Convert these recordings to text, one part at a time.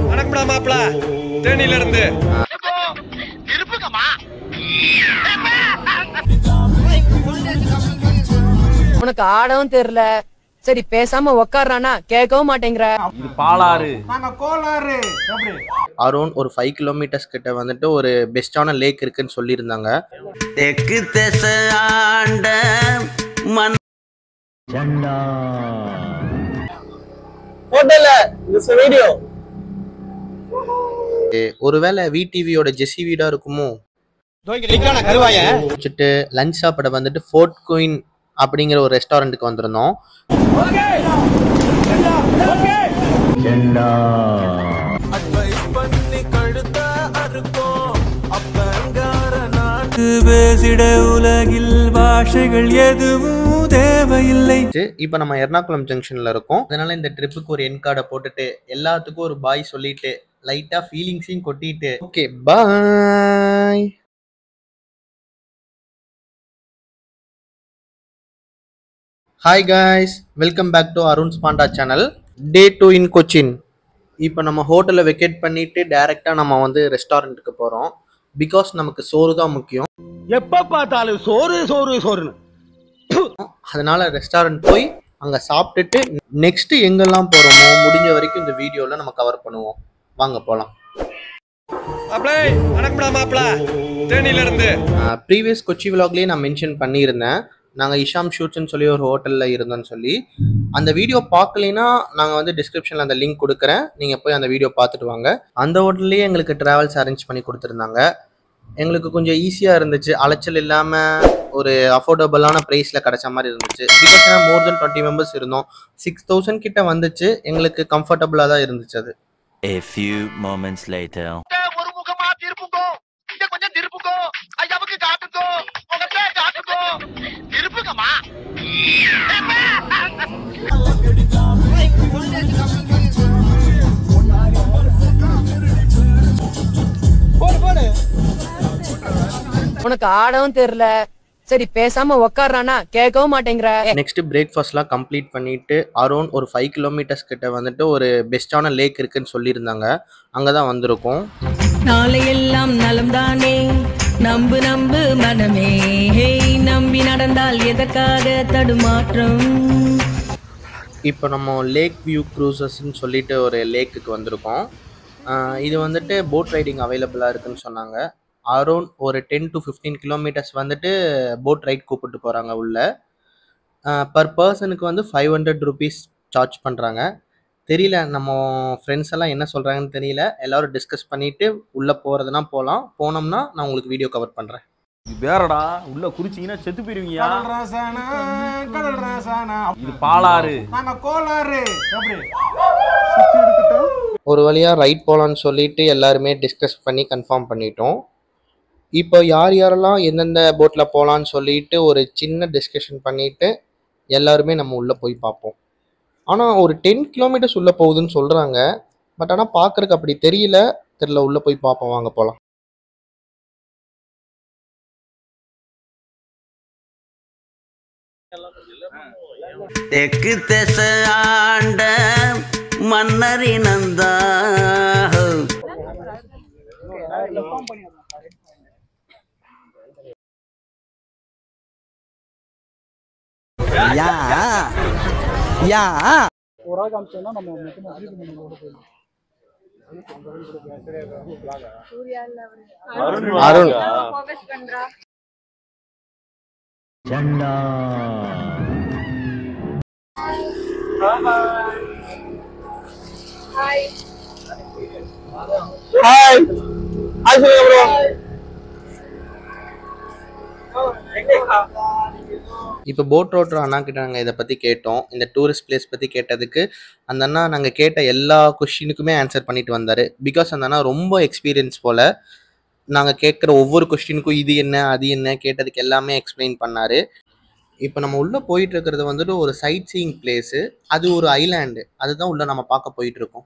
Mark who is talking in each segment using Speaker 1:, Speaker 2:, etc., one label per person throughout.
Speaker 1: வணக்கம்டா மாப்பிள தேனியில இருந்து
Speaker 2: உனக்கு ஆடவும் தெரியல சரி பேசாம உக்காடுறானா கேட்கவும் மாட்டேங்கிற
Speaker 3: இது பாலாறு
Speaker 4: அரௌண்ட் ஒரு ஃபைவ் கிலோமீட்டர்ஸ் கிட்ட வந்துட்டு ஒரு பெஸ்டான லேக் இருக்குன்னு சொல்லியிருந்தாங்க
Speaker 5: தெற்கு திச ஆண்ட மண்
Speaker 4: ஒருவேளை விடிவியோட ஜெஸ்ஸி வீடா இருக்குமோ வச்சுட்டு லஞ்ச் சாப்பிட வந்துட்டு ஃபோர்ட் குயின் அப்படிங்கிற ஒரு ரெஸ்டாரண்ட்டுக்கு வந்திருந்தோம்
Speaker 3: பேசிட உலகில் பாஷைகள் எதுவும் தேவையில்லை
Speaker 4: இப்போ நம்ம எர்ணாகுளம் ஜங்ஷன்ல இருக்கோம் அதனால இந்த ட்ரிப்புக்கு ஒரு என் கார்டை போட்டுட்டு எல்லாத்துக்கும் ஒரு பாய் சொல்லிட்டு லைட்டா ஃபீலிங்ஸையும் கொட்டிட்டு okay bye hi guys welcome back to Arun Spanda channel day two in Cochin இப்போ நம்ம ஹோட்டலை வெக்கேட் பண்ணிட்டு டைரெக்டாக நம்ம வந்து ரெஸ்டாரண்ட்டுக்கு போகிறோம் பிகாஸ் நமக்கு சோறு தான் முக்கியம்
Speaker 1: எப்ப பார்த்தாலும் சோறு சோறு சோறுன்னு
Speaker 4: அதனால ரெஸ்டாரண்ட் போய் அங்கே சாப்பிட்டுட்டு நெக்ஸ்ட் எங்கெல்லாம் போகிறோமோ முடிஞ்ச வரைக்கும் இந்த வீடியோவில் நம்ம கவர் பண்ணுவோம் வாங்க போகலாம்
Speaker 1: மாப்பிள வணக்கம்டா மாப்பிள தேனியில இருந்து
Speaker 4: ப்ரீவியஸ் கொச்சி விலாக்லேயே நான் மென்ஷன் பண்ணியிருந்தேன் நாங்கள் இஷாம் ஷூட்ஸ்னு சொல்லி ஒரு ஹோட்டலில் இருந்தோம்னு சொல்லி அந்த வீடியோ பார்க்கலைன்னா நாங்கள் வந்து டிஸ்கிரிப்ஷனில் அந்த லிங்க் கொடுக்குறேன் நீங்கள் போய் அந்த வீடியோ பார்த்துட்டு வாங்க அந்த ஹோட்டல்லையே எங்களுக்கு ட்ராவல்ஸ் அரேஞ்ச் பண்ணி கொடுத்துருந்தாங்க எங்களுக்கு கொஞ்சம் ஈஸியாக இருந்துச்சு அலைச்சல் இல்லாமல் ஒரு அஃபோர்டபுளான ப்ரைஸில் கிடைச்ச மாதிரி இருந்துச்சு பிகாஸ் ஏன்னா மோர் தென் டுவெண்ட்டி மெம்பர்ஸ் இருந்தோம் சிக்ஸ் தௌசண்ட் கிட்ட வந்துச்சு எங்களுக்கு கம்ஃபர்டபுளாக தான் இருந்துச்சு அது
Speaker 5: A few moments later.
Speaker 6: ஒரு முகமா திருப்புங்கோ இங்க கொஞ்சம் திருப்புங்கோ ஐயாவுக்கு காட்டுங்கோ முகத்தை காட்டுங்கோ திருப்புங்கம்மா
Speaker 2: உனக்கு ஆடவும் தெரியல சரி பேசாம உக்காடுறானா கேட்கவும் மாட்டேங்கிற
Speaker 4: நெக்ஸ்ட் பிரேக்ஃபாஸ்ட்லாம் கம்ப்ளீட் பண்ணிட்டு அரௌண்ட் ஒரு ஃபைவ் கிலோமீட்டர்ஸ் கிட்ட வந்துட்டு ஒரு பெஸ்டான லேக் இருக்குன்னு சொல்லியிருந்தாங்க அங்கே தான் வந்திருக்கோம்
Speaker 7: நாளையெல்லாம் நலம்தானே நம்பு நம்பு மனமே ஹேய் நம்பி நடந்தால் எதற்காக தடுமாற்றம்
Speaker 4: இப்போ நம்ம லேக் வியூ க்ரூசஸ்ன்னு சொல்லிட்டு ஒரு லேக்குக்கு வந்திருக்கோம் ஆஹ் இது வந்துட்டு போட் ரைடிங் அவைலபிளாக இருக்குன்னு சொன்னாங்க அரௌண்ட் ஒரு டென் டு ஃபிஃப்டீன் கிலோமீட்டர்ஸ் வந்துட்டு போட் ரைட் கூப்பிட்டு போகிறாங்க உள்ள பர் பர்சனுக்கு வந்து ஃபைவ் ஹண்ட்ரட் ருபீஸ் சார்ஜ் பண்ணுறாங்க தெரியல நம்ம ஃப்ரெண்ட்ஸ் எல்லாம் என்ன சொல்கிறாங்கன்னு தெரியல எல்லாரும் டிஸ்கஸ் பண்ணிவிட்டு உள்ளே போகிறதுனா போகலாம் போனோம்னா நான் உங்களுக்கு வீடியோ கவர் பண்ணுறேன்
Speaker 3: இது வேறடா உள்ள குடிச்சீங்கன்னா செத்து போயிருவீங்க இது பாலாறு
Speaker 4: ஒரு வழியாக ரைட் போகலான்னு சொல்லிட்டு எல்லாருமே டிஸ்கஸ் பண்ணி கன்ஃபார்ம் பண்ணிட்டோம் இப்போ யார் யாரெல்லாம் எந்தெந்த போட்டில் போகலான்னு சொல்லிட்டு ஒரு சின்ன டிஸ்கஷன் பண்ணிட்டு எல்லாருமே நம்ம உள்ளே போய் பார்ப்போம் ஆனால் ஒரு டென் கிலோமீட்டர்ஸ் உள்ளே போகுதுன்னு சொல்கிறாங்க பட் ஆனால் பார்க்குறக்கு அப்படி தெரியல தெரியல உள்ளே போய் பார்ப்போம் வாங்க போகலாம்
Speaker 5: தெற்கு திச ஆண்ட மன்னரினந்தா
Speaker 4: அருண் இப்போ போட் ரோட்ரு அண்ணா கிட்ட நாங்கள் இதை பற்றி கேட்டோம் இந்த டூரிஸ்ட் பிளேஸ் பற்றி கேட்டதுக்கு அந்த அண்ணா நாங்கள் கேட்ட எல்லா கொஷினுக்குமே ஆன்சர் பண்ணிட்டு வந்தார் பிகாஸ் அந்த அண்ணா ரொம்ப எக்ஸ்பீரியன்ஸ் போல் நாங்கள் கேட்குற ஒவ்வொரு கொஸ்டினுக்கும் இது என்ன அது என்ன கேட்டதுக்கு எல்லாமே எக்ஸ்பிளைன் பண்ணார் இப்போ நம்ம உள்ளே போயிட்டு இருக்கிறது வந்துட்டு ஒரு சைட் சீயிங் பிளேஸு அது ஒரு ஐலாண்டு அதுதான் உள்ள நம்ம பார்க்க போயிட்டு இருக்கோம்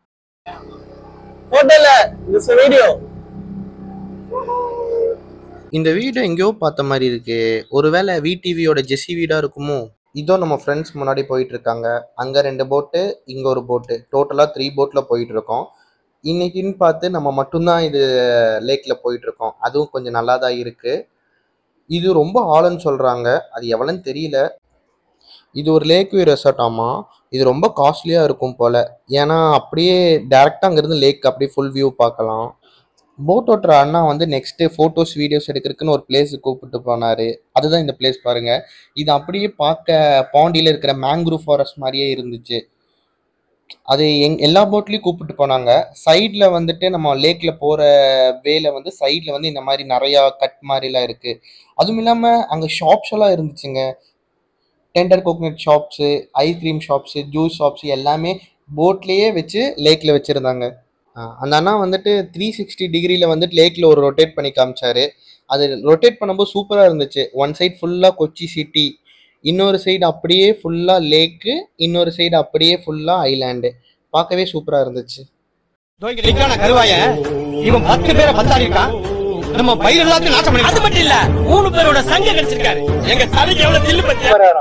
Speaker 4: இந்த வீடு எங்கேயோ பார்த்த மாதிரி இருக்கு ஒருவேளை விடிவியோட ஜெஸ்ஸி வீடா இருக்குமோ இதோ நம்ம ஃப்ரெண்ட்ஸ் முன்னாடி போயிட்டு இருக்காங்க அங்க ரெண்டு போட்டு இங்க ஒரு போட்டு டோட்டலா த்ரீ போட்ல போயிட்டு இருக்கோம் இன்னைக்குன்னு பார்த்து நம்ம மட்டும்தான் இது லேக்கில் போயிட்டுருக்கோம் அதுவும் கொஞ்சம் நல்லா தான் இருக்குது இது ரொம்ப ஆழம்னு சொல்கிறாங்க அது எவ்வளோன்னு தெரியல இது ஒரு லேக் வியூ ரெசார்ட் ஆமாம் இது ரொம்ப காஸ்ட்லியாக இருக்கும் போல் ஏன்னா அப்படியே டேரெக்டாக அங்கேருந்து லேக் அப்படியே ஃபுல் வியூ பார்க்கலாம் போட் ஓட்டுற அண்ணா வந்து நெக்ஸ்ட்டு ஃபோட்டோஸ் வீடியோஸ் எடுக்கிறதுக்குன்னு ஒரு பிளேஸுக்கு கூப்பிட்டு போனார் அதுதான் இந்த பிளேஸ் பாருங்கள் இது அப்படியே பார்க்க பாண்டியில் இருக்கிற மேங்க்ரூவ் ஃபாரஸ்ட் மாதிரியே இருந்துச்சு அது எங் எல்லா போட்லேயும் கூப்பிட்டு போனாங்க சைடில் வந்துட்டு நம்ம லேக்கில் போகிற வேல வந்து சைடில் வந்து இந்த மாதிரி நிறையா கட் மாதிரிலாம் இருக்குது அதுவும் இல்லாமல் அங்கே ஷாப்ஸ் எல்லாம் இருந்துச்சுங்க tender coconut shops ice cream shops juice shops எல்லாமே போட்லேயே வச்சு லேக்கில் வச்சுருந்தாங்க அந்த அண்ணா வந்துட்டு த்ரீ சிக்ஸ்டி டிகிரியில் வந்துட்டு லேக்கில் ஒரு ரொட்டேட் பண்ணி காமிச்சாரு அது ரொட்டேட் பண்ணும்போது சூப்பராக இருந்துச்சு ஒன் சைடு ஃபுல்லாக கொச்சி சிட்டி இன்னொரு சைடு அப்படியே ஃபுல்லாக லேக்கு இன்னொரு சைடு அப்படியே ஃபுல்லாக ஐலாண்டு பார்க்கவே சூப்பராக இருந்துச்சு
Speaker 1: கருவாய இவன் பத்து பேரை பந்தாடி இருக்கான் நம்ம பயிர் எல்லாத்தையும் நாசம் பண்ணி அது மட்டும் இல்ல மூணு பேரோட சங்க கிடைச்சிருக்காரு எங்க தலைக்கு எவ்வளவு தில்லு பத்தியா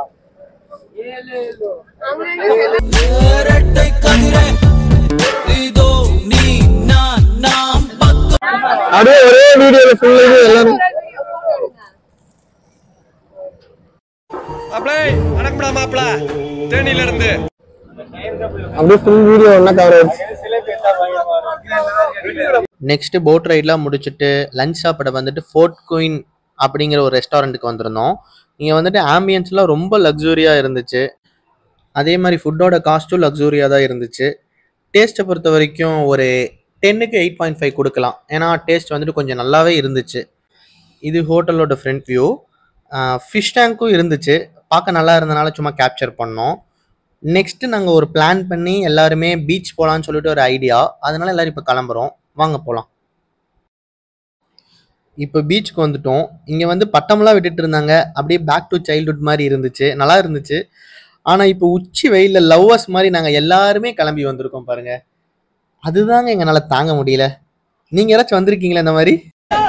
Speaker 1: அப்படியே ஒரே வீடியோல ஃபுல்லா எல்லாரும் மாப்பிளை வணக்கம்டா மாப்பிள தேனியில இருந்து அப்படியே ஃபுல் வீடியோ ஒண்ணா கவர் ஆயிடுச்சு
Speaker 4: நெக்ஸ்ட்டு போட் ரைட்லாம் முடிச்சுட்டு லஞ்ச் சாப்பிட வந்துட்டு ஃபோர்ட் குயின் அப்படிங்கிற ஒரு ரெஸ்டாரண்ட்டுக்கு வந்திருந்தோம் இங்கே வந்துட்டு ஆம்பியன்ஸ்லாம் ரொம்ப லக்ஸூரியாக இருந்துச்சு அதே மாதிரி ஃபுட்டோட காஸ்ட்டும் லக்ஸூரியாக தான் இருந்துச்சு டேஸ்ட்டை பொறுத்த வரைக்கும் ஒரு டென்னுக்கு எயிட் பாயிண்ட் ஃபைவ் கொடுக்கலாம் ஏன்னா டேஸ்ட் வந்துட்டு கொஞ்சம் நல்லாவே இருந்துச்சு இது ஹோட்டலோட ஃப்ரண்ட் வியூ ஃபிஷ் டேங்க்கும் இருந்துச்சு பார்க்க நல்லா இருந்தனால சும்மா கேப்சர் பண்ணோம் நெக்ஸ்ட்டு நாங்கள் ஒரு பிளான் பண்ணி எல்லாருமே பீச் போகலான்னு சொல்லிட்டு ஒரு ஐடியா அதனால எல்லாரும் இப்போ கிளம்புறோம் வாங்க போகலாம் இப்போ பீச்சுக்கு வந்துட்டோம் இங்கே வந்து பட்டம்லாம் விட்டுட்டு இருந்தாங்க அப்படியே பேக் டு சைல்ட்ஹுட் மாதிரி இருந்துச்சு நல்லா இருந்துச்சு ஆனால் இப்போ உச்சி வெயிலில் லவ்வர்ஸ் மாதிரி நாங்கள் எல்லாருமே கிளம்பி வந்திருக்கோம் பாருங்க அதுதாங்க எங்களால் தாங்க முடியல நீங்கள் யாராச்சும் வந்திருக்கீங்களா இந்த மாதிரி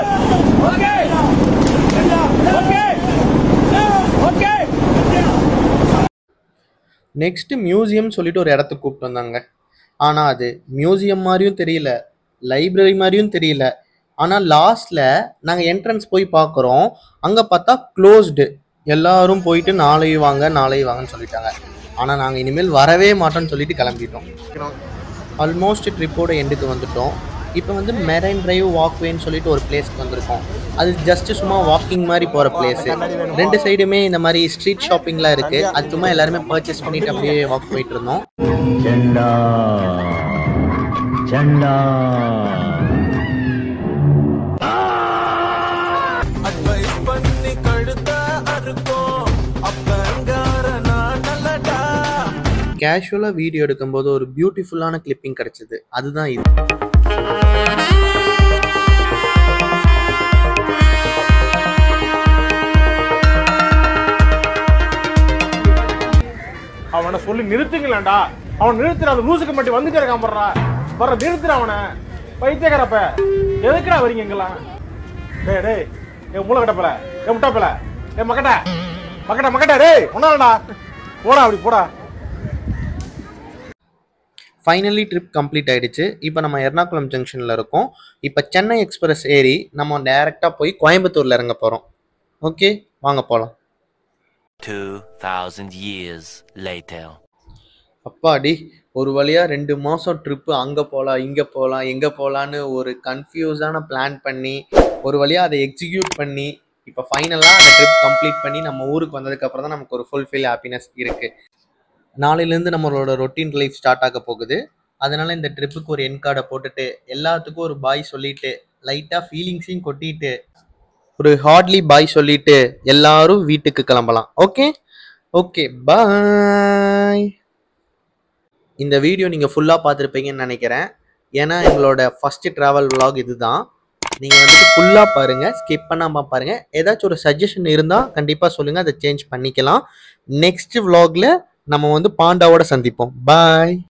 Speaker 4: நெக்ஸ்ட் மியூசியம் சொல்லிட்டு ஒரு இடத்துக்கு கூப்பிட்டு வந்தாங்க ஆனால் அது மியூசியம் மாதிரியும் தெரியல லைப்ரரி மாதிரியும் தெரியல ஆனால் லாஸ்ட்ல நாங்கள் என்ட்ரன்ஸ் போய் பார்க்குறோம் அங்கே பார்த்தா க்ளோஸ்டு எல்லாரும் போயிட்டு நாளை வாங்க நாளை வாங்கன்னு சொல்லிட்டாங்க ஆனால் நாங்கள் இனிமேல் வரவே மாட்டோம்னு சொல்லிட்டு கிளம்பிட்டோம் ஆல்மோஸ்ட் ட்ரிப்போட எண்டுக்கு வந்துட்டோம் இப்போ வந்து மெரைன் டிரைவ் வாக்வேன்னு சொல்லிட்டு ஒரு பிளேஸ்க்கு வந்திருக்கோம் அது ஜஸ்ட் சும்மா வாக்கிங் மாதிரி போகிற பிளேஸ் ரெண்டு சைடுமே இந்த மாதிரி ஸ்ட்ரீட் ஷாப்பிங்லாம் இருக்குது அது சும்மா எல்லாருமே பர்ச்சேஸ் பண்ணிட்டு அப்படியே வாக் போயிட்டு இருந்தோம் கேஷுவலாக வீடியோ எடுக்கும்போது ஒரு பியூட்டிஃபுல்லான கிளிப்பிங் கிடைச்சது அதுதான் இது
Speaker 8: அவனை சொல்லி நிறுத்துங்களேன்டா அவன் நிறுத்துற அந்த லூசுக்கு மட்டும் வந்துட்டே இருக்கான் படுறா வர நிறுத்துற அவனை பைத்தியக்காரப்ப எதுக்குடா வரீங்க இங்கெல்லாம் டேய் டேய் என் மூளை கட்டப்பல என் முட்டாப்பல என் மக்கட்ட மக்கட்ட மக்கட்ட டேய் ஒன்னாலடா போடா அப்படி போடா
Speaker 4: ஃபைனலி ட்ரிப் கம்ப்ளீட் ஆயிடுச்சு இப்போ நம்ம எர்ணாகுளம் ஜங்ஷனில் இருக்கோம் இப்போ சென்னை எக்ஸ்பிரஸ் ஏறி நம்ம டைரெக்டாக போய் கோயம்புத்தூரில் இறங்க போகிறோம் ஓகே வாங்க போகலாம்
Speaker 5: 2,000 years later.
Speaker 4: அப்பாடி ஒரு வழியா ரெண்டு மாசம் ட்ரிப்பு அங்க போகலாம் இங்க போகலாம் எங்க போகலான்னு ஒரு கன்ஃபியூஸான பிளான் பண்ணி ஒரு வழியா அதை எக்ஸிக்யூட் பண்ணி இப்போ ஃபைனலாக அந்த ட்ரிப் கம்ப்ளீட் பண்ணி நம்ம ஊருக்கு வந்ததுக்கு அப்புறம் தான் நமக்கு ஒரு ஃபுல்ஃபில் ஹாப்பினஸ் இருக்கு நாளையிலேருந்து நம்மளோட ரொட்டீன் லைஃப் ஸ்டார்ட் ஆக போகுது அதனால இந்த ட்ரிப்புக்கு ஒரு என் கார்டை போட்டுட்டு எல்லாத்துக்கும் ஒரு பாய் சொல்லிட்டு லைட்டாக ஃபீலிங்ஸையும் கொட்டிட்டு ஒரு ஹார்ட்லி பாய் சொல்லிட்டு எல்லாரும் வீட்டுக்கு கிளம்பலாம் ஓகே ஓகே பாய் இந்த வீடியோ நீங்கள் ஃபுல்லாக பார்த்துருப்பீங்கன்னு நினைக்கிறேன் ஏன்னா எங்களோட ஃபஸ்ட்டு ட்ராவல் vlog இதுதான் நீங்கள் வந்துட்டு ஃபுல்லாக பாருங்கள் ஸ்கிப் பண்ணாமல் பாருங்கள் ஏதாச்சும் ஒரு சஜஷன் இருந்தால் கண்டிப்பாக சொல்லுங்கள் அதை சேஞ்ச் பண்ணிக்கலாம் நெக்ஸ்ட் vlogல நம்ம வந்து பாண்டாவோட சந்திப்போம் பாய்